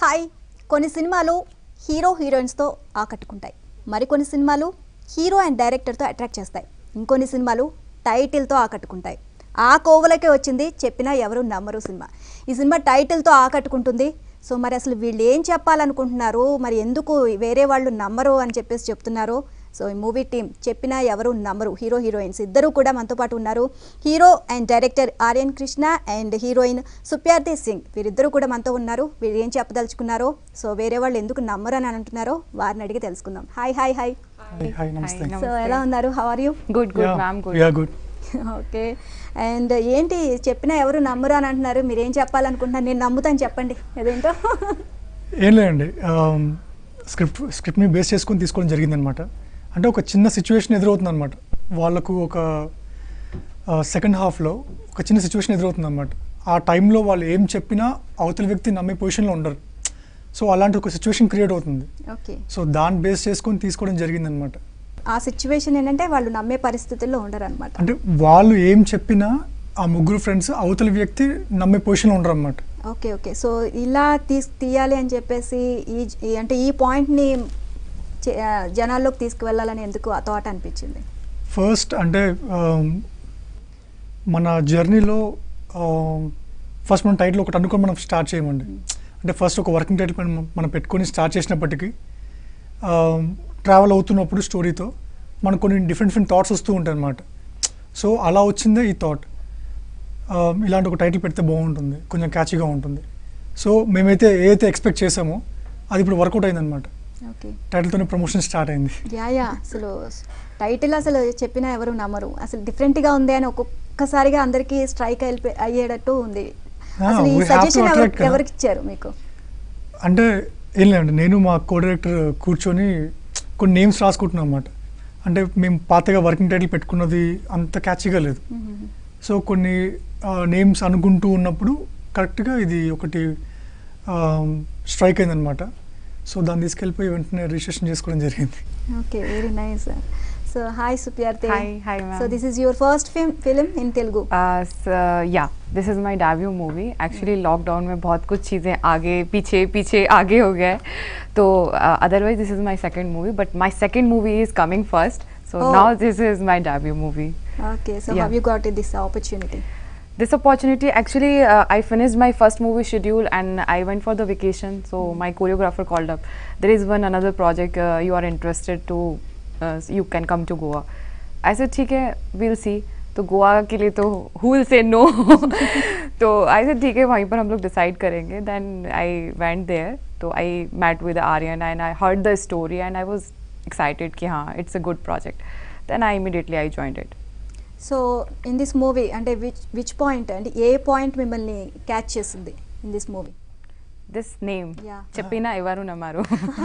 Hi కొన్ని సినిమాలు hero హీరోయిన్స్తో ఆకట్టుకుంటాయి మరికొన్ని సినిమాలు హీరో అండ్ డైరెక్టర్తో అట్రాక్ట్ చేస్తాయి ఇంకొన్ని సినిమాలు టైటిల్తో ఆకట్టుకుంటాయి ఆ కోవలకే వచ్చింది చెప్పినా ఎవరు నమ్మరు సినిమా ఈ సినిమా టైటిల్తో ఆకట్టుకుంటుంది సో మరి అసలు వీళ్ళు ఏం చెప్పాలనుకుంటున్నారు మరి ఎందుకు వేరే వాళ్ళు నమ్మరు అని చెప్పేసి చెప్తున్నారు సో ఈ మూవీ టీం చెప్పినా ఎవరు నమ్మరు హీరో హీరోయిన్స్ ఇద్దరు కూడా మనతో పాటు ఉన్నారు hero and director Aryan Krishna and heroine Supyarthi Singh వీరిద్దరూ కూడా మనతో ఉన్నారు వీరు ఏం చెప్పదలుచుకున్నారో సో వేరే వాళ్ళు ఎందుకు నమ్మరు అని అంటున్నారో వారిని అడిగి తెలుసుకుందాం hi hi hi Hi, hi, namaste. So ఎలా ఉన్నారు how are you good good Yeah, ma'am good we are good. Okay and ఏంటి చెప్పినా ఎవరు నమ్మరు అని అంటున్నారు మీరు ఏం చెప్పాలనుకుంటున్నారు నేను నమ్ముతాను చెప్పండి అదేంటో ఏం లేదండి స్క్రిప్ట్ స్క్రిప్ట్ని బేస్ చేసుకొని తీసుకోవడం జరిగిందనమాట అంటే ఒక చిన్న సిచ్యువేషన్ ఎదురవుతుంది అనమాట వాళ్ళకు ఒక సెకండ్ హాఫ్లో ఒక చిన్న సిచ్యువేషన్ ఎదురవుతుంది అనమాట ఆ టైంలో వాళ్ళు ఏం చెప్పినా అవతల వ్యక్తి నమ్మే పొజిషన్లో ఉండరు సో అలాంటి ఒక సిచ్యువేషన్ క్రియేట్ అవుతుంది ఓకే సో దాన్ని బేస్ చేసుకొని తీసుకోవడం జరిగిందనమాట ఆ సిచ్యువేషన్ ఏంటంటే వాళ్ళు నమ్మే పరిస్థితుల్లో ఉండరు అనమాట అంటే వాళ్ళు ఏం చెప్పినా ఆ ముగ్గురు ఫ్రెండ్స్ అవతల వ్యక్తి నమ్మే పొజిషన్లో ఉండరు అనమాట ఓకే ఓకే సో ఇలా తీస్ తీయాలి అని చెప్పేసి ఈ ఈ- అంటే ఈ పాయింట్ని చే- ఆ, జనాల్లోకి తీసుకువెళ్ళాలని ఎందుకు ఆ థాట్ అనిపించింది ఫస్ట్ అంటే ఆమ్, మన జర్నీలో ఫస్ట్ మనం టైటిల్ ఒకటి అనుకొని మనం స్టార్ట్ చేయమండి అంటే ఫస్ట్ ఒక వర్కింగ్ టైటిల్ మనం మనం పెట్టుకొని స్టార్ట్ చేసినప్పటికీ ట్రావెల్ అవుతున్నప్పుడు స్టోరీతో మనకు కొన్ని డిఫరెంట్ డిఫరెంట్ థాట్స్ వస్తూ ఉంటాయి అన్నమాట సో అలా వచ్చిందే ఈ థాట్ ఇలాంటి ఒక టైటిల్ పెడితే బాగుంటుంది కొంచెం క్యాచీగా ఉంటుంది సో మేమైతే ఏదైతే ఎక్స్పెక్ట్ చేసామో అది ఇప్పుడు వర్కౌట్ అయిందనమాట ఓకే టైటిల్తోనే ప్రమోషన్ స్టార్ట్ అయింది యా యా అసలు టైటిల్ అసలు చెప్పినా ఎవరు నమ్మరు అసలు డిఫరెంట్గా ఉంది అని ఒక్కొక్కసారిగా అందరికీ స్ట్రైక్ అయిపో అయ్యేటట్టు ఉంది Ah, అసలు ఈ we have to సజెషన్ ఎవరు attract కదా. ఎవరికి ఇచ్చారు మీకు అంటే ఏం లేదండి నేను మా కో డైరెక్టర్ కూర్చొని కొన్ని నేమ్స్ రాసుకుంటున్నాం అనమాట అంటే మేము పాతగా వర్కింగ్ టైటిల్ పెట్టుకున్నది అంత క్యాచీగా లేదు సో కొన్ని నేమ్స్ అనుకుంటూ ఉన్నప్పుడు కరెక్ట్గా ఇది ఒకటి స్ట్రైక్ అయిందనమాట సో దాన్ని తీసుకెళ్ళిపోయి వెంటనే రిజిస్ట్రేషన్ చేసుకోవడం జరిగింది okay very nice so hi Supyarthe Hi, hi, ma'am. So this is your first film film in Telugu yeah this is my debut movie actually lockdown में बहुत कुछ चीज़ें आगे पीछे पीछे आगे हो गया है तो otherwise this is my second movie but my second movie is coming first so Oh. Now this is my debut movie okay so Yeah. Have you got this opportunity this opportunity actually uh, i finished my first movie schedule and i went for the vacation so my choreographer called up there is one another project uh, you are interested to uh, you can come to goa i said ठीक है we'll see तो गोवा के लिए तो who will say no तो आई said ठीक है वहीं पर हम लोग डिसाइड करेंगे देन आई वेंट देयर तो I met with Aryan and I heard the story and I was excited कि हाँ it's a good project then I immediately I joined it so in this movie అంటే which which point అంటే ఏ point మిమ్మల్ని catch చేసింది in this movie this name Yeah. Chapina Ivaru Namaru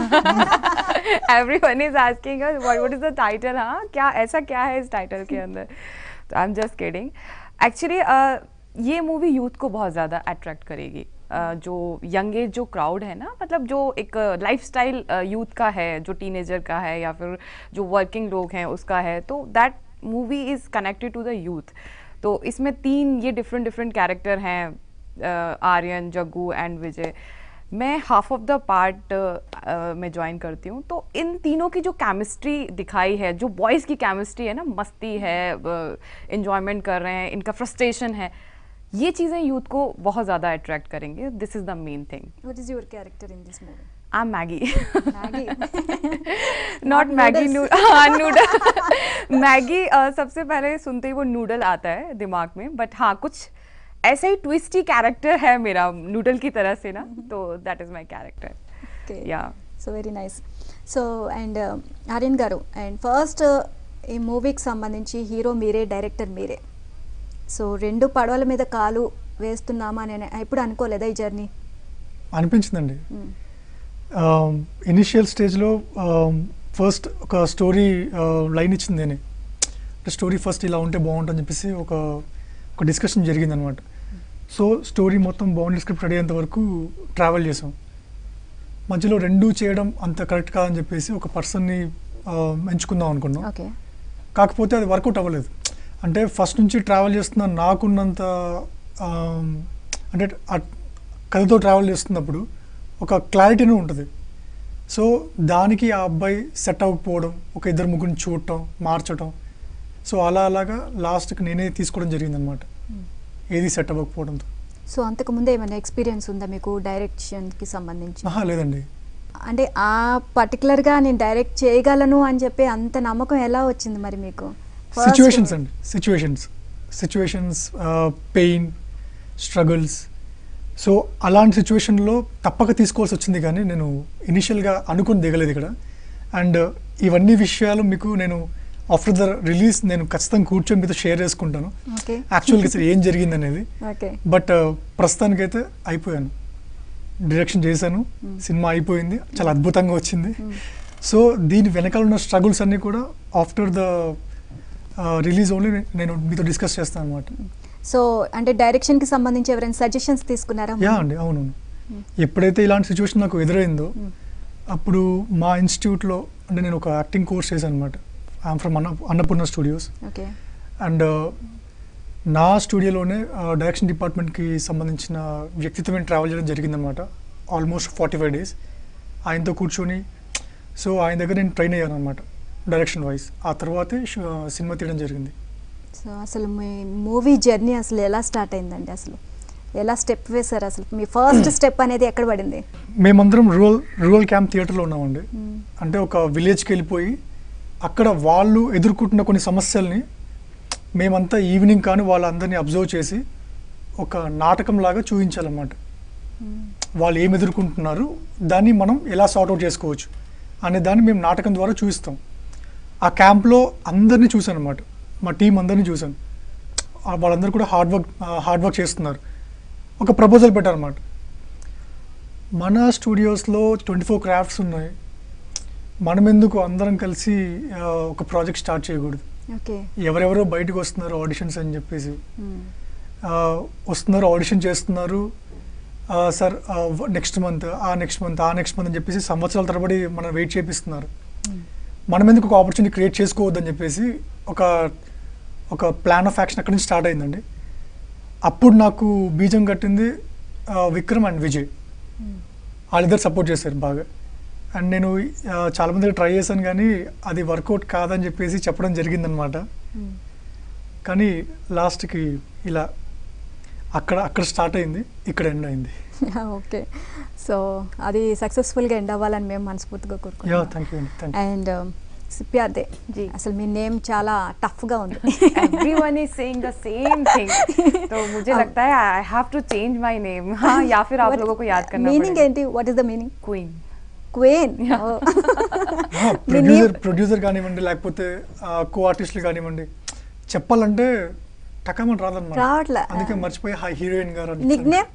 everyone is asking us what, what is the title हाँ क्या ऐसा क्या है इस टाइटल के अंदर तो I am just kidding actually ये मूवी यूथ को बहुत ज़्यादा अट्रैक्ट करेगी Uh, जो यंग एज जो क्राउड है ना मतलब जो एक लाइफस्टाइल यूथ का है जो टीनेजर का है या फिर जो वर्किंग लोग हैं उसका है तो that movie is connected to the youth तो इसमें तीन ये डिफरेंट डिफरेंट कैरेक्टर हैं uh, आर्यन जग्गू एंड विजय मैं हाफ ऑफ द पार्ट में ज्वाइन करती हूँ तो इन तीनों की जो केमिस्ट्री दिखाई है जो बॉयज़ की केमिस्ट्री है ना मस्ती है इन्जॉयमेंट कर रहे हैं इनका फ्रस्ट्रेशन है ये चीज़ें यूथ को बहुत ज़्यादा अट्रैक्ट करेंगे this is the main thing what is your character in this movie I am Maggi Maggi not Not Maggi noodles. हाँ नूडल मैगी uh, सबसे पहले सुनते ही वो नूडल आता है दिमाग में बट हाँ कुछ ऐसा ही ट्विस्टी कैरेक्टर है मेरा नूडल की तरह से ना तो that is my character okay yeah so very nice so and Aryan గారు అండ్ ఫస్ట్ ఈ మూవీకి సంబంధించి హీరో మీరే డైరెక్టర్ మీరే సో రెండు పడవల మీద కాలు వేస్తున్నామా అని ఎప్పుడు అనుకోలేదా ఈ జర్నీ అనిపించిందండి ఇనిషియల్ స్టేజ్లో ఫస్ట్ ఒక స్టోరీ లైన్ ఇచ్చింది నేనే అంటే స్టోరీ ఫస్ట్ ఇలా ఉంటే బాగుంటుందని చెప్పేసి ఒక ఒక డిస్కషన్ జరిగిందనమాట సో స్టోరీ మొత్తం బౌండరీ స్క్రిప్ట్ రెడీ అయ్యేంత వరకు ట్రావెల్ చేసాం మధ్యలో రెండు చేయడం అంత కరెక్ట్ కాదని చెప్పేసి ఒక పర్సన్ని ఎంచుకుందాం అనుకున్నాం ఓకే కాకపోతే అది వర్కౌట్ అవ్వలేదు అంటే ఫస్ట్ నుంచి ట్రావెల్ చేస్తున్న నాకున్నంత ఆమ్, అంటే ఆ కథతో ట్రావెల్ చేస్తున్నప్పుడు ఒక క్లారిటీనే ఉంటుంది సో దానికి ఆ అబ్బాయి సెట్ అవ్వకపోవడం ఒక ఇద్దరు ముగ్గురిని చూడటం మార్చడం సో అలా అలాగా లాస్ట్కి నేనే తీసుకోవడం జరిగిందనమాట ఏది సెట్ అవ్వకపోవడంతో సో అంతకు ముందే ఏమైనా ఎక్స్పీరియన్స్ ఉందా మీకు డైరెక్షన్కి సంబంధించి ఆహా లేదండి అంటే ఆ పర్టికులర్గా నేను డైరెక్ట్ చేయగలను అని చెప్పి అంత నమ్మకం ఎలా వచ్చింది మరి మీకు First- సిచ్యువేషన్స్ అండి situations situations pain struggles so అలాంటి సిచ్యువేషన్లో తప్పక తీసుకోవాల్సి వచ్చింది కానీ నేను ఇనిషియల్గా అనుకుని దిగలేదు ఇక్కడ అండ్ ఇవన్నీ విషయాలు మీకు నేను ఆఫ్టర్ ద రిలీజ్ నేను ఖచ్చితంగా కూర్చొని మీతో షేర్ చేసుకుంటాను ఓకే యాక్చువల్గా అసలు ఏం జరిగింది అనేది ఓకే బట్ ప్రస్తుతానికైతే అయిపోయాను డైరెక్షన్ చేశాను Mm. సినిమా అయిపోయింది చాలా అద్భుతంగా వచ్చింది సో దీని వెనకాల ఉన్న స్ట్రగుల్స్ అన్నీ కూడా ఆఫ్టర్ ద రిలీజ్ ఓన్లీ నేను మీతో డిస్కస్ చేస్తాను అనమాట సో అంటే డైరెక్షన్కి సంబంధించి ఎవరైనా సజెషన్స్ తీసుకున్నారా యా అండి అవునవును Mm. ఎప్పుడైతే ఇలాంటి సిచ్యువేషన్ నాకు ఎదురైందో Mm. అప్పుడు మా ఇన్స్టిట్యూట్లో అంటే నేను ఒక యాక్టింగ్ కోర్స్ చేశాను అనమాట ఐఎమ్ ఫ్రమ్ అన్న అన్నపూర్ణ స్టూడియోస్ ఓకే అండ్ నా స్టూడియోలోనే డైరెక్షన్ డిపార్ట్మెంట్కి సంబంధించిన వ్యక్తిత్వమైన ట్రావెల్ చేయడం జరిగిందనమాట ఆల్మోస్ట్ ఫార్టీ ఫైవ్ డేస్ ఆయనతో కూర్చొని సో ఆయన దగ్గర నేను ట్రైన్ అయ్యాను అనమాట డైరెక్షన్ వైజ్ ఆ తర్వాతే ష- సినిమా తీయడం జరిగింది సో అసలు మీ మూవీ జర్నీ అసలు ఎలా స్టార్ట్ అయిందండి అసలు ఎలా స్టెప్ వేశారు అసలు మీ ఫస్ట్ స్టెప్ అనేది ఎక్కడ పడింది మేమందరం రూరల్ రూరల్ క్యాంప్ థియేటర్లో ఉన్నామండి అంటే ఒక విలేజ్కి వెళ్ళిపోయి అక్కడ వాళ్ళు ఎదుర్కొంటున్న కొన్ని సమస్యల్ని మేమంతా ఈవినింగ్ కానీ వాళ్ళందరినీ అబ్జర్వ్ చేసి ఒక నాటకం లాగా చూపించాలన్నమాట వాళ్ళు ఏం ఎదుర్కొంటున్నారు దాన్ని మనం ఎలా సార్ట్అవుట్ చేసుకోవచ్చు అనే దాన్ని మేము నాటకం ద్వారా చూపిస్తాం ఆ క్యాంప్లో అందరినీ చూశాను అనమాట మా టీం అందరినీ చూశాను ఆ వాళ్ళందరూ కూడా హార్డ్ వర్క్ హార్డ్ వర్క్ చేస్తున్నారు ఒక ప్రపోజల్ పెట్టారన్నమాట మన స్టూడియోస్లో ట్వంటీ ఫోర్ క్రాఫ్ట్స్ ఉన్నాయి మనం ఎందుకు అందరం కలిసి ఆ, ఒక ప్రాజెక్ట్ స్టార్ట్ చేయకూడదు ఓకే ఎవరెవరో బయటకు వస్తున్నారు ఆడిషన్స్ అని చెప్పేసి ఆ, వస్తున్నారు ఆడిషన్ చేస్తున్నారు ఆ, సార్ నెక్స్ట్ మంత్ ఆ నెక్స్ట్ మంత్ ఆ నెక్స్ట్ మంత్ అని చెప్పేసి సంవత్సరాల తరబడి మనం వెయిట్ చేపిస్తున్నారు మనం ఎందుకు ఒక ఆపర్చునిటీ క్రియేట్ చేసుకోవద్దని చెప్పేసి ఒక ఒక ప్లాన్ ఆఫ్ యాక్షన్ అక్కడి నుంచి స్టార్ట్ అయిందండి అప్పుడు నాకు బీజం కట్టింది ఆ, విక్రమ్ అండ్ విజయ్ వాళ్ళిద్దరు సపోర్ట్ చేశారు బాగా అండ్ నేను ఆ, చాలా మంది ట్రై చేశాను కానీ అది వర్కౌట్ కాదని చెప్పేసి చెప్పడం జరిగిందనమాట కానీ లాస్ట్కి ఇలా అక్కడ అక్కడ స్టార్ట్ అయింది ఇక్కడ ఎండ్ అయింది ఓకే సో అది సక్సెస్ఫుల్గా ఎండ్ అవ్వాలని మేము మనస్ఫూర్తిగా యా కోరుకుంటున్నాం థ్యాంక్ యూ అండి thank you and Sipyarde ji అసలు మీ నేమ్ చాలా టఫ్గా ఉంది everyone is saying the same thing तो मुझे लगता है I have to change my name हाँ या फिर आप लोगों को याद करना మీనింగ్ पड़ेगा ఏంటి what is the meaning queen queen producer producer కానివ్వండి లేకపోతే కో ఆర్టిస్టులు కానివ్వండి చెప్పాలంటే టకామని రాదన్నమాట రావట్లే. అందుకే మర్చిపోయి హై హీరోయిన్ గారు అని nickname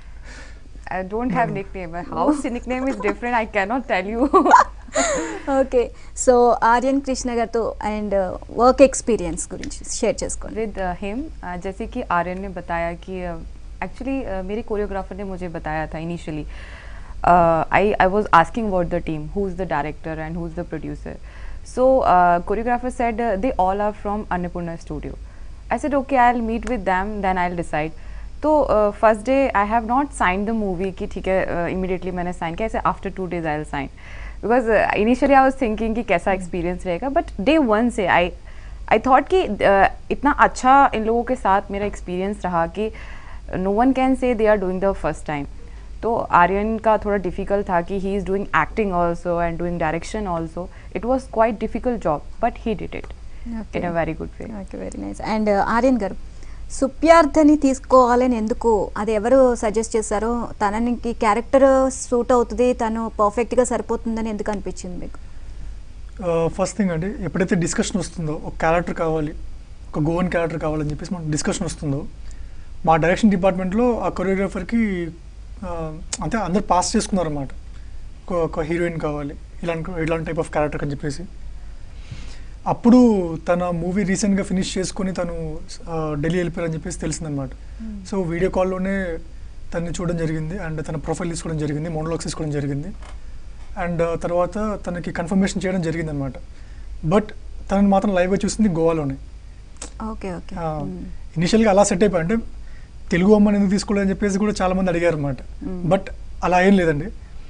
I don't have nickname. How nickname is different, I cannot tell you. Okay so Aryan Krishna గారితో అండ్ వర్క్ ఎక్స్పీరియన్స్ గురించి షేర్ చేసుకోండి With uh, him, uh, जैसे कि आर्यन ने बताया कि एक्चुअली मेरे कोरियोग्राफर ने मुझे बताया था initially I I was asking about the team who is the director and who is the producer so choreographer said they all are from Annapurna studio I said okay I'll meet with them then I'll decide तो first day I have not sign the movie कि ठीक है immediately मैंने sign किया ऐसे after two days I will sign because initially I was thinking कि कैसा experience रहेगा बट डे वन से आई आई थॉट कि uh, इतना अच्छा इन लोगों के साथ मेरा एक्सपीरियंस रहा कि no one can say they are doing the first time तो आर्यन का थोड़ा डिफिकल्ट था कि he is doing acting also and doing direction also it was quite difficult job but he did it Okay. in a very good way. Okay very nice and Aryan గారు సుప్యార్థని తీసుకోవాలని ఎందుకు అది ఎవరు సజెస్ట్ చేశారో తనకి క్యారెక్టర్ సూట్ అవుతుంది తను పర్ఫెక్ట్గా సరిపోతుందని ఎందుకు అనిపించింది మీకు ఫస్ట్ థింగ్ అండి ఎప్పుడైతే డిస్కషన్ వస్తుందో ఒక క్యారెక్టర్ కావాలి ఒక గోవన్ క్యారెక్టర్ కావాలని చెప్పేసి మనకు డిస్కషన్ వస్తుందో మా డైరెక్షన్ డిపార్ట్మెంట్లో ఆ కొరియోగ్రాఫర్కి అంతే అందరు పాస్ చేసుకున్నారన్నమాట ఒక ఒక హీరోయిన్ కావాలి ఇలాంటి ఇలాంటి టైప్ ఆఫ్ క్యారెక్టర్ అని చెప్పేసి అప్పుడు తన మూవీ రీసెంట్గా ఫినిష్ చేసుకొని తను ఆ, ఢిల్లీ వెళ్ళిపోయారని చెప్పేసి తెలిసిందనమాట సో వీడియో కాల్లోనే తనని చూడడం జరిగింది అండ్ తన ప్రొఫైల్ తీసుకోవడం జరిగింది మోనోలాగ్స్ తీసుకోవడం జరిగింది అండ్ తర్వాత తనకి కన్ఫర్మేషన్ చేయడం జరిగింది అనమాట బట్ తనని మాత్రం లైవ్గా చూసింది గోవాలోనే ఓకే ఓకే ఇనిషియల్గా అలా సెట్ అయిపోయి అంటే తెలుగు అమ్మని ఎందుకు తీసుకోలేదని చెప్పేసి కూడా చాలా మంది అడిగారు అనమాట Mm. బట్ అలా ఏం లేదండి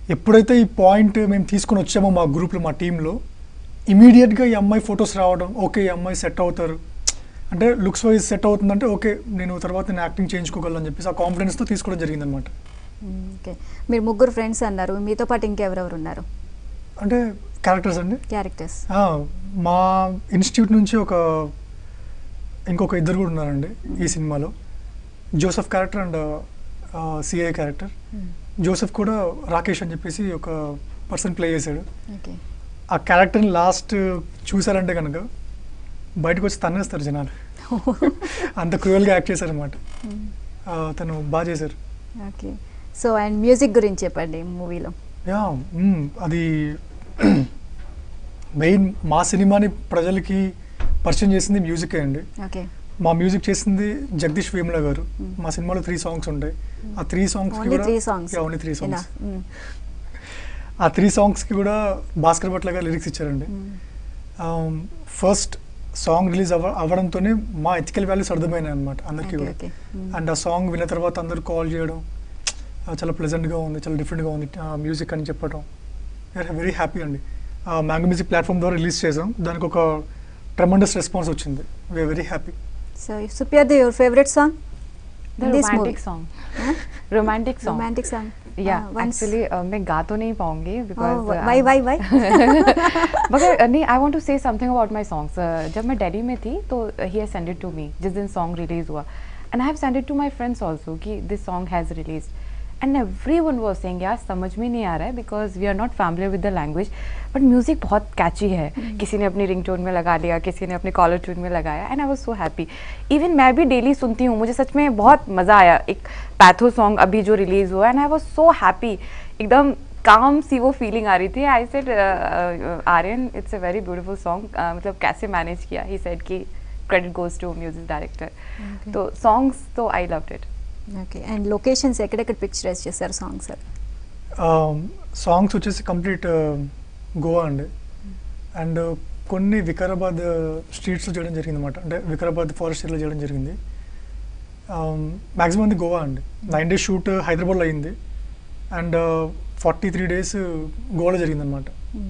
ఎప్పుడైతే ఈ పాయింట్ మేము తీసుకొని వచ్చామో మా గ్రూప్లో మా టీంలో ఇమీడియట్గా ఈ అమ్మాయి ఫొటోస్ రావడం ఓకే ఈ అమ్మాయి సెట్ అవుతారు అంటే లుక్స్ వైజ్ సెట్ అవుతుందంటే ఓకే నేను తర్వాత నేను యాక్టింగ్ చేయించుకోగలను అని చెప్పేసి ఆ కాన్ఫిడెన్స్తో తీసుకోవడం జరిగిందనమాట ఓకే మీరు ముగ్గురు ఫ్రెండ్స్ అన్నారు మీతో పాటు ఇంకెవరెవరు ఉన్నారు అంటే క్యారెక్టర్స్ అండి క్యారెక్టర్స్ ఆ, మా ఇన్స్టిట్యూట్ నుంచి ఒక ఇంకొక ఇద్దరు కూడా ఉన్నారండి ఈ సినిమాలో Joseph character and CI character Joseph కూడా రాకేష్ అని చెప్పేసి ఒక పర్సన్ ప్లే చేశాడు ఓకే ఆ క్యారెక్టర్ని లాస్ట్ చూసారంటే కనుక బయటకు వచ్చి తన్నేస్తారు జనాలు అంత క్రూయల్గా యాక్ట్ చేశారనమాట తను బాగా చేశారు ఓకే సో అండ్ మ్యూజిక్ గురించి చెప్పండి మూవీలో యా మ్మ్, అది మెయిన్ మా సినిమాని ప్రజలకి పరిచయం చేసింది మ్యూజికే అండి ఓకే మా మ్యూజిక్ చేసింది జగదీష్ వేముల గారు Mm. మా సినిమాలో త్రీ సాంగ్స్ ఉంటాయి ఆ three songs only three songs only three songs ఆ త్రీ సాంగ్స్కి కూడా భాస్కర్ భట్ల గారు లిరిక్స్ ఇచ్చారండి ఫస్ట్ సాంగ్ రిలీజ్ అవ్వ అవ్వడంతోనే మా ఎథికల్ వాల్యూస్ అర్థమైనాయి అనమాట అందరికీ ఓకే కూడా ఓకే అండ్ ఆ సాంగ్ విన్న తర్వాత అందరూ కాల్ చేయడం ఆ, చాలా ప్లెజెంట్గా ఉంది చాలా డిఫరెంట్గా ఉంది మ్యూజిక్ అని చెప్పడం వీఆర్ వెరీ హ్యాపీ అండి మ్యాంగో మ్యూజిక్ ప్లాట్ఫామ్ ద్వారా రిలీజ్ చేసాం దానికి ఒక ట్రెమండస్ రెస్పాన్స్ వచ్చింది we are very happy so Supriyade your favourite song The This romantic movie. song. Romantic song. Romantic song Yeah, actually uh, मैं गा तो नहीं पाऊंगी because uh, why why why मगर uh, नहीं I want to say something about my songs जब मैं दिल्ली में थी तो he has send it to me जिस दिन सॉन्ग रिलीज हुआ and I have send it to my friends also कि this song has released and everyone was saying यार समझ में नहीं आ रहा है because we are not familiar with the language but music बहुत कैची है किसी ने अपनी रिंगटोन में लगा लिया किसी ने अपने कॉलर ट्यून में लगाया and I was so happy even मैं भी डेली सुनती हूँ मुझे सच में बहुत मज़ा आया एक पैथो सॉन्ग अभी जो रिलीज हुआ and I was so happy एकदम काम सी वो फीलिंग आ रही थी I said Aryan it's a very beautiful song मतलब कैसे मैनेज किया ही सेड कि credit goes to music director Okay. तो सॉन्ग्स तो I loved it okay and locations ఎక్కడెక్కడ పిక్చరైజ్ చేశారు సాంగ్స్ సాంగ్స్ వచ్చేసి కంప్లీట్ గోవా అండి అండ్ కొన్ని వికారాబాద్ స్ట్రీట్స్లో చేయడం జరిగింది అనమాట అంటే వికారాబాద్ ఫారెస్ట్ ఏరియాలో చేయడం జరిగింది మ్యాక్సిమం అది గోవా అండి నైన్ డేస్ షూట్ హైదరాబాద్లో అయింది అండ్ ఫార్టీ త్రీ డేస్ గోవాలో జరిగిందనమాట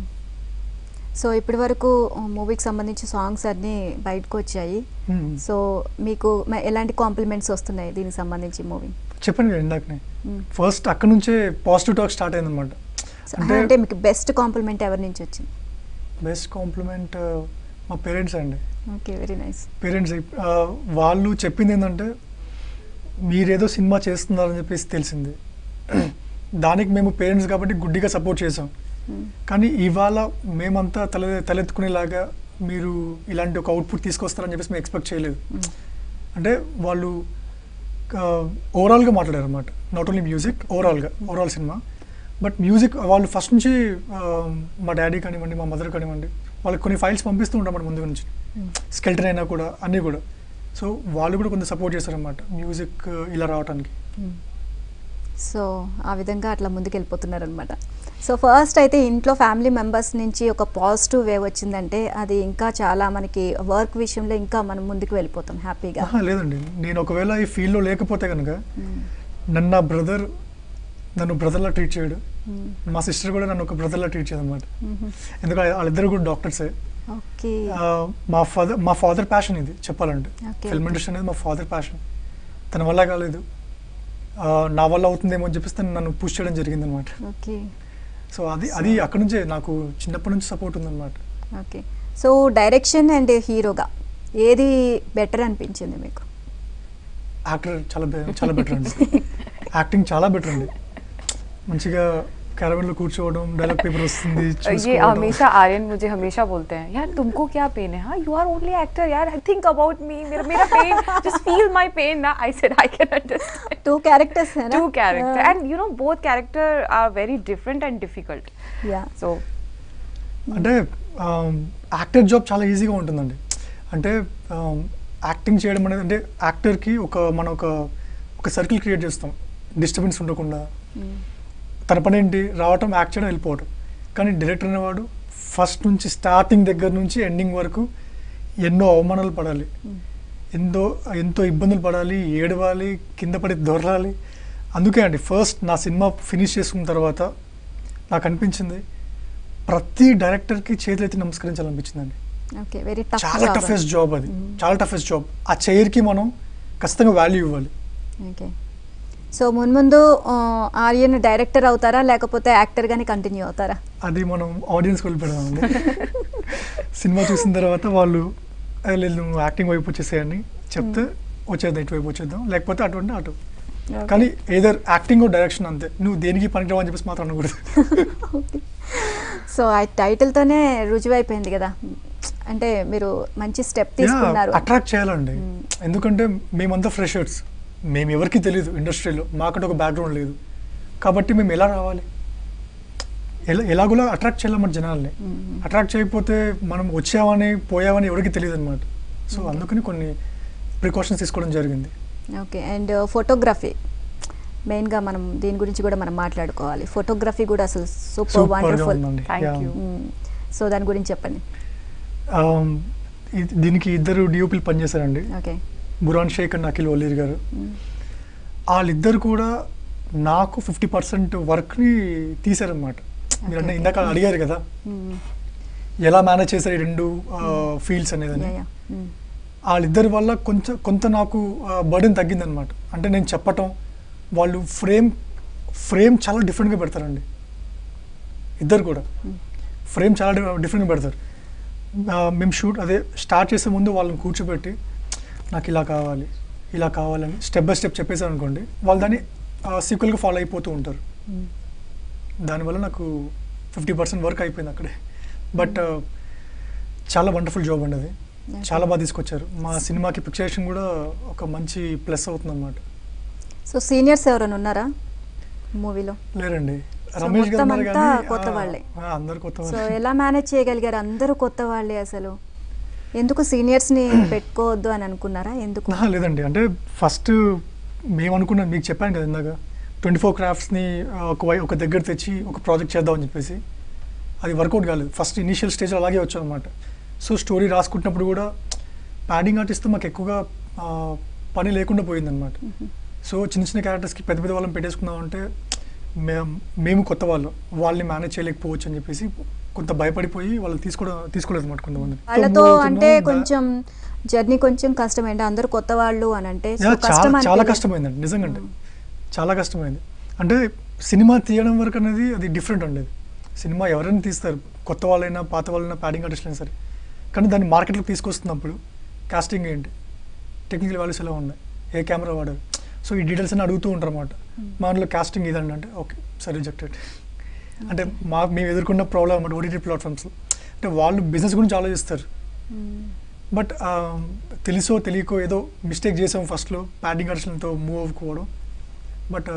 సో ఇప్పటి వరకు మూవీకి సంబంధించి సాంగ్స్ అన్నీ బయటకు వచ్చాయి సో మీకు మ- ఎలాంటి కాంప్లిమెంట్స్ వస్తున్నాయి దీనికి సంబంధించి మూవీ చెప్పండి కదా ఇందాకనే ఫస్ట్ అక్కడ నుంచే పాజిటివ్ టాక్ స్టార్ట్ అయిందనమాట అంటే అంటే మీకు బెస్ట్ కాంప్లిమెంట్ ఎవరి నుంచి వచ్చింది బెస్ట్ కాంప్లిమెంట్ మా పేరెంట్స్ అండి ఓకే వెరీ నైస్ పేరెంట్స్ వాళ్ళు చెప్పింది ఏంటంటే మీరేదో సినిమా చేస్తున్నారని చెప్పేసి తెలిసింది దానికి మేము పేరెంట్స్ కాబట్టి గుడ్డిగా సపోర్ట్ చేసాం కానీ ఇవాళ మేమంతా తల తలెత్తుకునేలాగా మీరు ఇలాంటి ఒక అవుట్పుట్ తీసుకొస్తారని చెప్పేసి మేము ఎక్స్పెక్ట్ చేయలేదు అంటే వాళ్ళు ఓవరాల్గా మాట్లాడారు అనమాట నాట్ ఓన్లీ మ్యూజిక్ ఓవరాల్గా ఓవరాల్ సినిమా బట్ మ్యూజిక్ వాళ్ళు ఫస్ట్ నుంచి ఆ, మా డాడీ కానివ్వండి మా మదర్ కానివ్వండి వాళ్ళకి కొన్ని ఫైల్స్ పంపిస్తూ ఉంటాం ముందు నుంచి స్కెల్టన్ అయినా కూడా అన్నీ కూడా సో వాళ్ళు కూడా కొంత సపోర్ట్ చేస్తారన్నమాట మ్యూజిక్ ఇలా రావడానికి సో ఆ విధంగా అట్లా ముందుకు వెళ్ళిపోతున్నారు అనమాట సో ఫస్ట్ అయితే ఇంట్లో ఫ్యామిలీ మెంబర్స్ నుంచి ఒక పాజిటివ్ వేవ్ వచ్చిందంటే అది ఇంకా చాలా మనకి వర్క్ విషయంలో ఇంకా మనం ముందుకు వెళ్ళిపోతాం హ్యాపీగా ఆహా, లేదండి నేను ఒకవేళ ఈ ఫీల్డ్లో లేకపోతే కనుక నన్ను నా బ్రదర్ నన్ను బ్రదర్లా ట్రీట్ చేయడు మా సిస్టర్ కూడా నన్ను ఒక బ్రదర్లా ట్రీట్ చేయదు అనమాట ఎందుకంటే వాళ్ళిద్దరు కూడా డాక్టర్సే ఓకే ఆ, మా ఫాదర్ మా ఫాదర్ ప్యాషన్ ఇది చెప్పాలంటే Okay, ఫిల్మ్ okay. ఇండస్ట్రీ అనేది మా ఫాదర్ ప్యాషన్ తన వల్ల కాలేదు ఆ, నా వల్ల అవుతుందేమో అని చెప్పేసి తను నన్ను పుష్ చేయడం జరిగింది అనమాట ఓకే సో అది అది అక్కడ నుంచే నాకు చిన్నప్పటి నుంచి సపోర్ట్ ఉందన్నమాట ఓకే సో డైరెక్షన్ అండ్ హీరోగా ఏది బెటర్ అనిపించింది మీకు యాక్టర్ చాలా బె- చాలా బెటర్ అండి యాక్టింగ్ చాలా బెటర్ అండి మంచిగా క్యారవెన్లో కూర్చోవడం డైలాగ్ పేపర్ వస్తుంది ये చూసుకోవడం. हमेशा आर्यन मुझे हमेशा बोलते हैं यार तुमको क्या पेन है हाँ यू आर ओनली एक्टर यार थिंक अबाउट मी मेरा मेरा pain just feel my pain ना I said I can understand two characters two character and you know both character are very different and difficult yeah so అంటే actor job చాలా ఈజీగా ఉంటుందండి అంటే acting చేయడం అనేది అంటే యాక్టర్కి ఒక మనం ఒక ఒక సర్కిల్ క్రియేట్ చేస్తాం డిస్టర్బెన్స్ ఉండకుండా తన పని ఏంటి రావటం యాక్ట్ చేయడం వెళ్ళిపోవటం కానీ డైరెక్టర్ అనేవాడు ఫస్ట్ నుంచి స్టార్టింగ్ దగ్గర నుంచి ఎండింగ్ వరకు ఎన్నో అవమానాలు పడాలి ఎంతో ఎంతో ఇబ్బందులు పడాలి ఏడవాలి కింద పడి దొరలాలి అందుకే అండి ఫస్ట్ నా సినిమా ఫినిష్ చేసుకున్న తర్వాత నాకు అనిపించింది ప్రతి డైరెక్టర్కి చేతులెత్తి నమస్కరించాలనిపించిందండి ఓకే వెరీ టఫ్ చాలా టఫెస్ట్ జాబ్ అది చాలా టఫెస్ట్ జాబ్ ఆ చైర్కి మనం ఖచ్చితంగా వాల్యూ ఇవ్వాలి ఓకే సో మున్ముందు ఆ, ఆర్యన్ డైరెక్టర్ అవుతారా లేకపోతే యాక్టర్ గానే కంటిన్యూ అవుతారా అది మనం ఆడియన్స్ వదిలిపెడదామండి సినిమా చూసిన తర్వాత వాళ్ళు "ఏ, లేదు నువ్వు యాక్టింగ్ వైపు వచ్చేసేయని చెప్తే వచ్చేద్దాం ఇటువైపు వచ్చేద్దాం లేకపోతే అటువంటి అటు Okay. కానీ ఏదర్ యాక్టింగ్ డైరెక్షన్ అంతే నువ్వు దేనికి పనికిరావు అని చెప్పేసి మాత్రం అనకూడదు సో ఆ టైటిల్తోనే రుజువైపోయింది కదా అంటే మీరు మంచి స్టెప్ తీసుకున్నారు అట్రాక్ట్ చేయాలండి ఎందుకంటే మేమంతా ఫ్రెషర్స్ మేము ఎవరికి తెలియదు ఇండస్ట్రీలో మాకంటే ఒక బ్యాక్గ్రౌండ్ లేదు కాబట్టి మేము ఎలా రావాలి ఎలా ఎలాగోలా అట్రాక్ట్ చేయాలి మన జనాల్ని మ్మ్. అట్రాక్ట్ చేయకపోతే మనం వచ్చామని పోయామని ఎవరికి తెలియదు అనమాట సో అందుకని కొన్ని ప్రికాషన్స్ తీసుకోవడం జరిగింది ఓకే అండ్ ఫోటోగ్రఫీ మెయిన్గా మనం దీని గురించి కూడా మనం మాట్లాడుకోవాలి ఫోటోగ్రఫీ కూడా అసలు సూపర్ సూపర్గా వండర్ఫుల్ ఉందండి Thank Yeah. you. సో దాని గురించి చెప్పండి Um, ఇది- దీనికి ఇద్దరు డిఓపీలు పనిచేశారండి ఓకే బురాన్ షేక్ అండ్ అఖిల్ వలీర్ గారు వాళ్ళిద్దరు కూడా నాకు ఫిఫ్టీ పర్సెంట్ వర్క్ని తీశారనమాట మీరు అంటే Okay. ఇందాక అడిగారు కదా ఎలా మేనేజ్ చేశారు ఈ రెండు ఫీల్డ్స్ అనేది అని. వాళ్ళిద్దరి వల్ల కొంచెం కొంత నాకు బర్డెన్ తగ్గిందనమాట అంటే నేను చెప్పటం వాళ్ళు ఫ్రేమ్ ఫ్రేమ్ చాలా డిఫరెంట్గా పెడతారండి ఇద్దరు కూడా ఫ్రేమ్ చాలా డిఫరెంట్గా పెడతారు ఆ, మేము షూట్ అదే స్టార్ట్ చేసే ముందు వాళ్ళని కూర్చోబెట్టి నాకు ఇలా కావాలి ఇలా కావాలని స్టెప్ బై స్టెప్ చెప్పేసారు అనుకోండి వాళ్ళు దాన్ని సీక్వెల్గా ఫాలో అయిపోతూ ఉంటారు దానివల్ల నాకు ఫిఫ్టీ పర్సెంట్ వర్క్ అయిపోయింది అక్కడే బట్ చాలా వండర్ఫుల్ జాబ్ అండి అది చాలా బాగా తీసుకొచ్చారు మా సినిమాకి పిక్చరేషన్ కూడా ఒక మంచి ప్లస్ అవుతుంది అన్నమాట సో సీనియర్స్ ఎవరైనా ఉన్నారా మూవీలో లేరండి So, రమేష్ గారు మొత్తం ఉన్నారు అంతా కానీ, కొత్త ఆ, వాళ్ళే. ఆ, అందరు కొత్త సో వాళ్ళే ఎలా మేనేజ్ చేయగలిగారు అందరూ కొత్త వాళ్ళే అసలు ఎందుకు సీనియర్స్ని పెట్టుకోవద్దు అని అనుకున్నారా ఎందుకు ఆహా, లేదండి అంటే ఫస్ట్ మేము అనుకున్నాం మీకు చెప్పాను కదా ఇందాక ట్వంటీ ఫోర్ క్రాఫ్ట్స్ని ఒక వై ఒక దగ్గర తెచ్చి ఒక ప్రాజెక్ట్ చేద్దామని చెప్పేసి అది వర్కౌట్ కాలేదు ఫస్ట్ ఇనీషియల్ స్టేజ్ అలాగే వచ్చాం అనమాట సో స్టోరీ రాసుకుంటున్నప్పుడు కూడా ప్యాడింగ్ ఆర్టిస్ట్తో మాకు ఎక్కువగా ఆ, పని లేకుండా పోయిందనమాట సో చిన్న చిన్న క్యారెక్టర్స్కి పెద్ద పెద్ద వాళ్ళని పెట్టేసుకుందాం అంటే మేము మేము కొత్త వాళ్ళు వాళ్ళని మేనేజ్ చేయలేకపోవచ్చు అని చెప్పేసి కొంత భయపడిపోయి వాళ్ళు తీసుకోవడం తీసుకోలేదు అనమాట కొంతమంది వాళ్ళతో అంటే కొంచెం జర్నీ కొంచెం కష్టమైంది అందరూ కొత్త వాళ్ళు అని అంటే సో యా, కష్టం చాలా చాలా అనిపించలేదు. కష్టమైందండి నిజంగా అండి చాలా కష్టమైంది అంటే సినిమా తీయడం వరకు అనేది అది డిఫరెంట్ అండి అది సినిమా ఎవరైనా తీస్తారు కొత్త వాళ్ళైనా పాత వాళ్ళైనా ప్యాడింగ్ ఆర్టిస్ట్ అయినా సరే కానీ దాన్ని మార్కెట్లోకి తీసుకొస్తున్నప్పుడు కాస్టింగ్ ఏంటి టెక్నికల్ వాల్యూస్ ఎలా ఉన్నాయి ఏ కెమెరా వాడారు సో ఈ డీటెయిల్స్ అని అడుగుతూ ఉంటారు అన్నమాట మా దాంట్లో కాస్టింగ్ ఇదండి అంటే ఓకే సరే రిజెక్టెడ్ అంటే మా మేము ఎదుర్కొన్న ప్రాబ్లం అన్నమాట ఓటీటీ ప్లాట్ఫామ్స్ అంటే వాళ్ళు బిజినెస్ గురించి ఆలోచిస్తారు మ్మ్. బట్ ఆ, తెలుసో తెలియకో ఏదో మిస్టేక్ చేసాం ఫస్ట్లో ప్యాడింగ్ ఆర్టిస్ట్లతో మూవ్ అవ్వకపోవడం బట్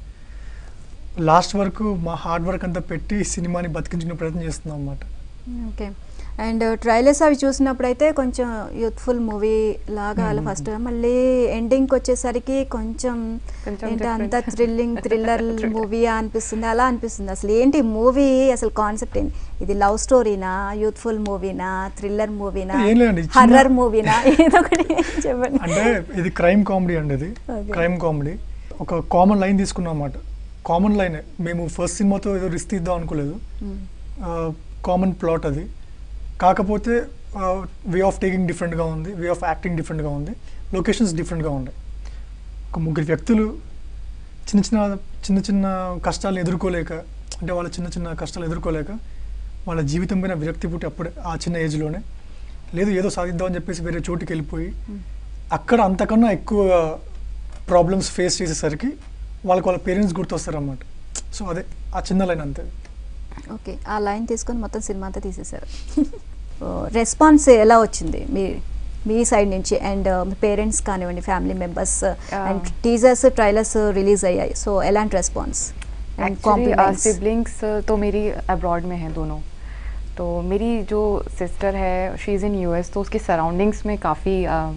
లాస్ట్ వరకు మా హార్డ్ వర్క్ అంతా పెట్టి సినిమాని బతికించుకునే ప్రయత్నం చేస్తున్నాం అన్నమాట ఓకే అండ్ ట్రైలర్స్ అవి చూసినప్పుడు అయితే కొంచెం యూత్ఫుల్ మూవీ లాగా అలా మ్మ్. ఫస్ట్ మళ్ళీ ఎండింగ్కి వచ్చేసరికి కొంచెం కొంచెం ఏంటి అంత different. థ్రిల్లింగ్ థ్రిల్లర్ మూవీ అనిపిస్తుంది అలా అనిపిస్తుంది అసలు ఏంటి మూవీ అసలు కాన్సెప్ట్ ఏంటి ఇది లవ్ స్టోరీనా యూత్ఫుల్ మూవీనా థ్రిల్లర్ మూవీనా ఏం లేదండి, చిన్న- హర్రర్ మూవీనా ఏదో ఒకటి చెప్పండి అంటే ఇది క్రైమ్ కామెడీ అండి ఇది Okay. క్రైమ్ కామెడీ ఒక కామన్ లైన్ తీసుకున్నాం అన్నమాట కామన్ లైన్ మేము ఫస్ట్ సినిమాతో ఏదో రిస్క్ తీద్దాం అనుకోలేదు మ్మ్. కామన్ ప్లాట్ అది కాకపోతే వే ఆఫ్ టేకింగ్ డిఫరెంట్గా ఉంది వే ఆఫ్ యాక్టింగ్ డిఫరెంట్గా ఉంది లొకేషన్స్ డిఫరెంట్గా ఉన్నాయి ఒక ముగ్గురు వ్యక్తులు చిన్న చిన్న చిన్న చిన్న కష్టాలు ఎదుర్కోలేక అంటే వాళ్ళ చిన్న చిన్న కష్టాలు ఎదుర్కోలేక వాళ్ళ జీవితం పైన విరక్తి పుట్టి అప్పుడే ఆ చిన్న ఏజ్లోనే లేదు ఏదో సాధిద్దామని చెప్పేసి వేరే చోటుకి వెళ్ళిపోయి అక్కడ అంతకన్నా ఎక్కువ ప్రాబ్లమ్స్ ఫేస్ చేసేసరికి వాళ్ళకి వాళ్ళ పేరెంట్స్ గుర్తొస్తారన్నమాట సో అదే ఆ చిన్న లైన్ అంతే ఓకే ఆ లైన్ తీసుకొని మొత్తం సినిమా అంతా తీసేశారు రెస్పాన్స్ ఎలా వచ్చింది మీ మీ సైడ్ నుంచి అండ్ మీ పేరెంట్స్ కానివ్వండి family members and teasers trailers release అయ్యాయి సో ఎలాంటి response and actually compliments siblings तो मेरी अब्रॉड में हैं दोनों तो मेरी जो सिस्टर है शी इज़ इन यूएस तो उसके सराउंडिंग्स में काफ़ी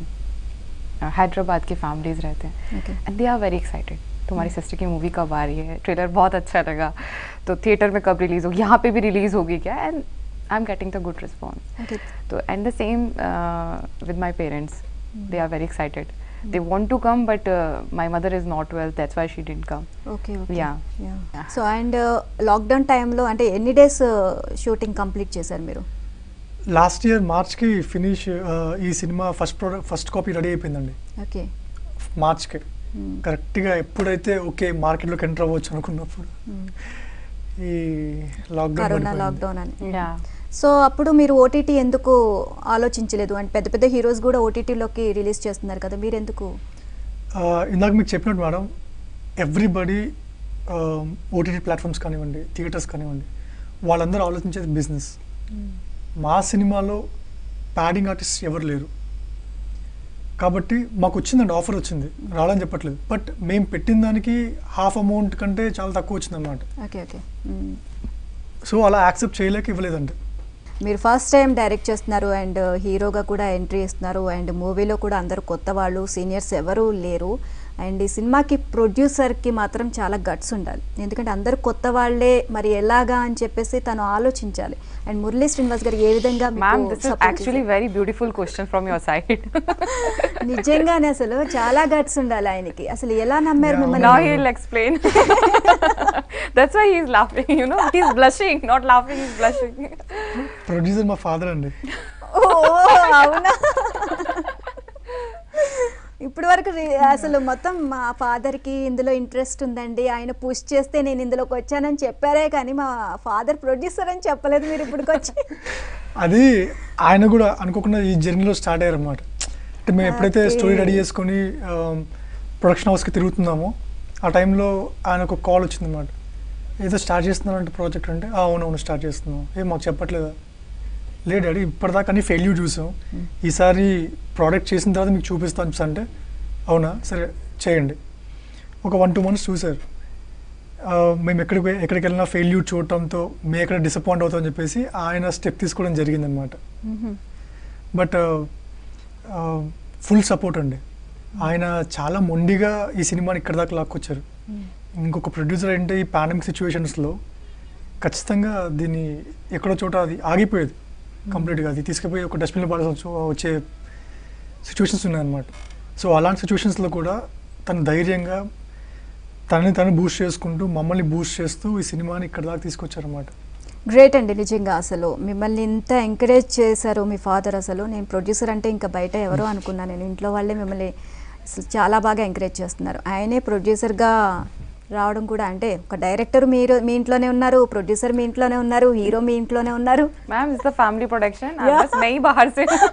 हैदराबाद के फैमिलीज रहते हैं Okay. And they are very excited तुम्हारी सिस्टर की मूवी कब आ रही है ट्रेलर बहुत अच्छा लगा तो थिएटर में कब रिलीज़ होगी यहाँ पे भी रिलीज़ होगी क्या and I am getting the good response okay तो and the same with my parents they are very excited they want to come but uh, my mother is not well that's why she didn't come okay okay Yeah. So and lockdown టైంలో అంటే ఎన్ని days shooting complete చేశారు మీరు last year మార్చ్కి finish ఈ సినిమా first product first copy ready అయిపోయిందండి okay మార్చ్కి కరెక్ట్గా ఎప్పుడైతే ఓకే మార్కెట్లోకి ఎంటర్ అవ్వచ్చు అనుకున్నప్పుడు ఈ లాక్డౌన్ కరోనా పడిపోయింది. లాక్డౌన్ అని yeah సో అప్పుడు మీరు ఓటీటీ ఎందుకు ఆలోచించలేదు అంటే పెద్ద పెద్ద హీరోస్ కూడా ఓటీటీలోకి రిలీజ్ చేస్తున్నారు కదా మీరు ఎందుకు ఆ, ఇందాక మీకు చెప్పినట్టు మేడం ఎవ్రీబడి ఓటీటీ ప్లాట్ఫామ్స్ కానివ్వండి థియేటర్స్ కానివ్వండి వాళ్ళందరూ ఆలోచించేది బిజినెస్ మా సినిమాలో ప్యాడింగ్ ఆర్టిస్ట్ ఎవరు లేరు కాబట్టి మాకు వచ్చిందండి ఆఫర్ వచ్చింది రావాలని చెప్పట్లేదు బట్ మేము పెట్టిన దానికి హాఫ్ అమౌంట్ కంటే చాలా తక్కువ వచ్చింది అనమాట ఓకే ఓకే సో అలా యాక్సెప్ట్ చేయలేక ఇవ్వలేదండి మీరు ఫస్ట్ టైం డైరెక్ట్ చేస్తున్నారు అండ్ హీరోగా కూడా ఎంట్రీ ఇస్తున్నారు అండ్ మూవీలో కూడా అందరూ కొత్త వాళ్ళు సీనియర్స్ ఎవరూ లేరు అండ్ ఈ సినిమాకి ప్రొడ్యూసర్కి మాత్రం చాలా గట్స్ ఉండాలి ఎందుకంటే అందరూ కొత్త వాళ్ళే మరి ఎలాగా అని చెప్పేసి తను ఆలోచించాలి అండ్ మురళీ శ్రీనివాస్ గారు ఏ విధంగా మీకు ma'am this is support actually చేశారు? very beautiful question from your side నిజంగానే అసలు చాలా గట్స్ ఉండాలి ఆయనకి అసలు ఎలా నమ్మారు Yeah, మిమ్మల్ని now he'll explain that's why he's laughing you know he's blushing not laughing he's blushing producer మా ఫాదర్ అండి ఓ అవునా ఇప్పటి వరకు రి- అసలు మొత్తం మా ఫాదర్కి ఇందులో ఇంట్రెస్ట్ ఉందండి ఆయన పుష్ చేస్తే నేను ఇందులోకి వచ్చానని చెప్పారే కానీ మా ఫాదర్ ప్రొడ్యూసర్ అని చెప్పలేదు మీరు ఇప్పటికి వచ్చి అది ఆయన కూడా అనుకోకుండా ఈ జర్నీలో స్టార్ట్ అయ్యారు అనమాట అంటే మేము ఎప్పుడైతే Okay. స్టోరీ రెడీ చేసుకొని ప్రొడక్షన్ హౌస్కి తిరుగుతున్నామో ఆ టైంలో ఆయన ఒక కాల్ వచ్చిందన్నమాట ఏదో స్టార్ట్ చేస్తున్నారంటే ప్రాజెక్ట్ అంటే "ఆ, అవునవును స్టార్ట్ చేస్తున్నాం ఏ మాకు చెప్పట్లేదా లేదు డాడీ ఇప్పటిదాకా అన్ని ఫెయిల్యూర్ చూసాం ఈసారి ప్రోడక్ట్ చేసిన తర్వాత మీకు చూపిస్తాను అంటే అవునా సరే చేయండి ఒక వన్ టూ మంత్స్ చూసారు ఆ, మేము ఎక్కడికి ఎక్కడికి వెళ్ళినా ఫెయిల్యూర్ చూడటంతో మేము ఎక్కడ డిసప్పాయింట్ అవుతామని చెప్పేసి ఆయన స్టెప్ తీసుకోవడం జరిగిందనమాట బట్ ఫుల్ సపోర్ట్ అండి ఆయన చాలా మొండిగా ఈ సినిమాని ఇక్కడ దాకా లాక్కొచ్చారు ఇంకొక ప్రొడ్యూసర్ అంటే ఈ పాండమిక్ సిచ్యువేషన్స్లో ఖచ్చితంగా దీన్ని ఎక్కడో చోట అది ఆగిపోయేది కంప్లీట్గా అది తీసుకుపోయి ఒక డస్ట్బిన్లో పడాల్సి వచ్చే సిచ్యువేషన్స్ ఉన్నాయన్నమాట సో అలాంటి సిచ్యువేషన్స్లో కూడా తను ధైర్యంగా తనని తను బూస్ట్ చేసుకుంటూ మమ్మల్ని బూస్ట్ చేస్తూ ఈ సినిమాని ఇక్కడ దాకా తీసుకొచ్చారన్నమాట గ్రేట్ అండి నిజంగా అసలు మిమ్మల్ని ఇంత ఎంకరేజ్ చేశారు మీ ఫాదర్ అసలు నేను ప్రొడ్యూసర్ అంటే ఇంకా బయట ఎవరో అనుకున్నాను నేను ఇంట్లో వాళ్ళే మిమ్మల్ని అసలు చాలా బాగా ఎంకరేజ్ చేస్తున్నారు ఆయనే ప్రొడ్యూసర్గా రావడం కూడా అంటే ఒక డైరెక్టర్ మీరు మీ ఇంట్లోనే ఉన్నారు ప్రొడ్యూసర్ మీ ఇంట్లోనే ఉన్నారు హీరో మీ ఇంట్లోనే ఉన్నారు ma'am it's the family production I'm Yeah. just मैं ही बाहर से हूँ।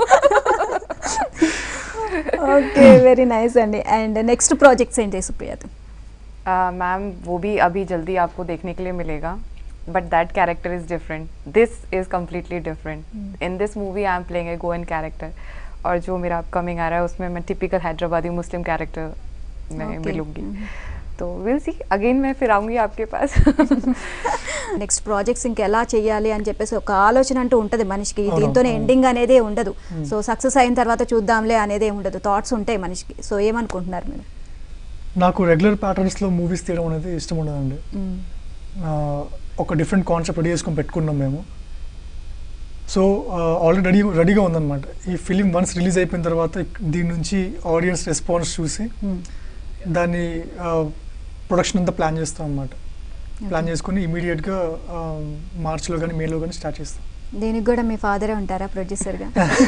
ఓకే వెరీ నైస్ అండి అండ్ నెక్స్ట్ ప్రాజెక్ట్స్ ఏంటి సుప్రియత Uh, मैम वो भी अभी जल्दी आपको देखने के लिए मिलेगा but that character is different this is completely different in this movie I am playing a Goan character और जो मेरा अपकमिंग आ रहा है उसमें मैं टिपिकल हैदराबादी मुस्लिम कैरेक्टर में Okay. मिलूंगी तो विल सी अगेन मैं फिर आऊंगी आपके पास నెక్స్ట్ ప్రాజెక్ట్స్ ఇంకెలా చేయాలి అని చెప్పేసి ఒక ఆలోచన అంటూ ఉంటుంది మనిషికి అవును, దీంతోనే అవును. ఎండింగ్ అనేదే ఉండదు సో సక్సెస్ అయిన తర్వాత చూద్దాంలే అనేదే ఉండదు థాట్స్ ఉంటాయి మనిషికి సో ఏమనుకుంటున్నారు మీరు నాకు రెగ్యులర్ ప్యాటర్న్స్లో మూవీస్ తీయడం అనేది ఇష్టం ఉండదండి ఆ, ఒక డిఫరెంట్ కాన్సెప్ట్ రెడీ చేసుకొని పెట్టుకున్నాం మేము సో ఆల్రెడీ రెడీ రెడీగా ఉందన్నమాట ఈ ఫిలిం వన్స్ రిలీజ్ అయిపోయిన తర్వాత ఇక్- దీని నుంచి ఆడియన్స్ రెస్పాన్స్ చూసి దాన్ని ప్రొడక్షన్ అంతా ప్లాన్ చేస్తాం అన్నమాట ప్లాన్ చేసుకొని ఇమీడియట్గా మార్చ్లో కానీ మేలో కానీ స్టార్ట్ చేస్తాం దీనికి కూడా మీ ఫాదరే ఉంటారా ప్రొడ్యూసర్గా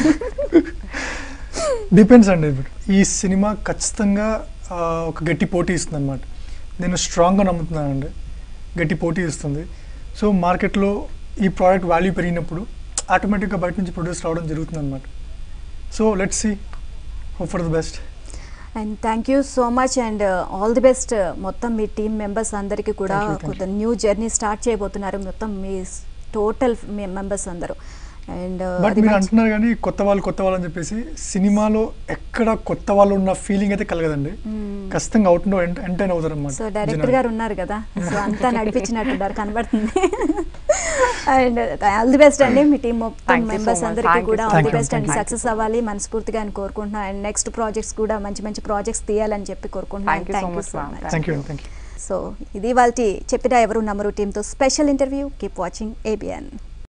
డిపెండ్స్ అండి ఇప్పుడు ఈ సినిమా ఖచ్చితంగా ఆ, ఒక గట్టి పోటీ ఇస్తుంది అనమాట నేను స్ట్రాంగ్గా నమ్ముతున్నానండి గట్టి పోటీ ఇస్తుంది సో మార్కెట్లో ఈ ప్రోడక్ట్ వాల్యూ పెరిగినప్పుడు ఆటోమేటిక్గా బయట నుంచి ప్రొడ్యూస్ రావడం జరుగుతుంది అనమాట so let's see hope for the best and thank you so much and all the best మొత్తం మీ టీమ్ మెంబర్స్ అందరికీ కూడా Thank you, thank కొంత న్యూ జర్నీ స్టార్ట్ చేయబోతున్నారు మొత్తం మీ టోటల్ మెంబర్స్ అందరూ అండ్ బట్ మీరు అంటున్నారు కానీ కొత్త వాళ్ళు కొత్త వాళ్ళు అని చెప్పేసి సినిమాలో ఎక్కడ కొత్త వాళ్ళు ఉన్న ఫీలింగ్ అయితే కలగదండి ఖచ్చితంగా అవుట్ ఎంటైన్ అవుతారు అనమాట సో డైరెక్టర్ గారు ఉన్నారు కదా సో అంతా నడిపించినట్టున్నారు కనబడుతుంది అండ్ ఆల్ ది బెస్ట్ అండి మీ టీం మొత్తం Thank you so members much. అందరికీ Thank you కూడా so all the much. Best and Thank you success so అవ్వాలి మనస్ఫూర్తిగా అని కోరుకుంటున్నాను అండ్ నెక్స్ట్ ప్రాజెక్ట్స్ కూడా మంచి మంచి ప్రాజెక్ట్స్ తీయాలని చెప్పి కోరుకుంటున్నాను Thank you so thank you much, so ma'am. Much thank you thank you so ఇది వాళ్ళ చెప్పిన ఎవరు నమ్మరు టీంతో special interview keep watching ABN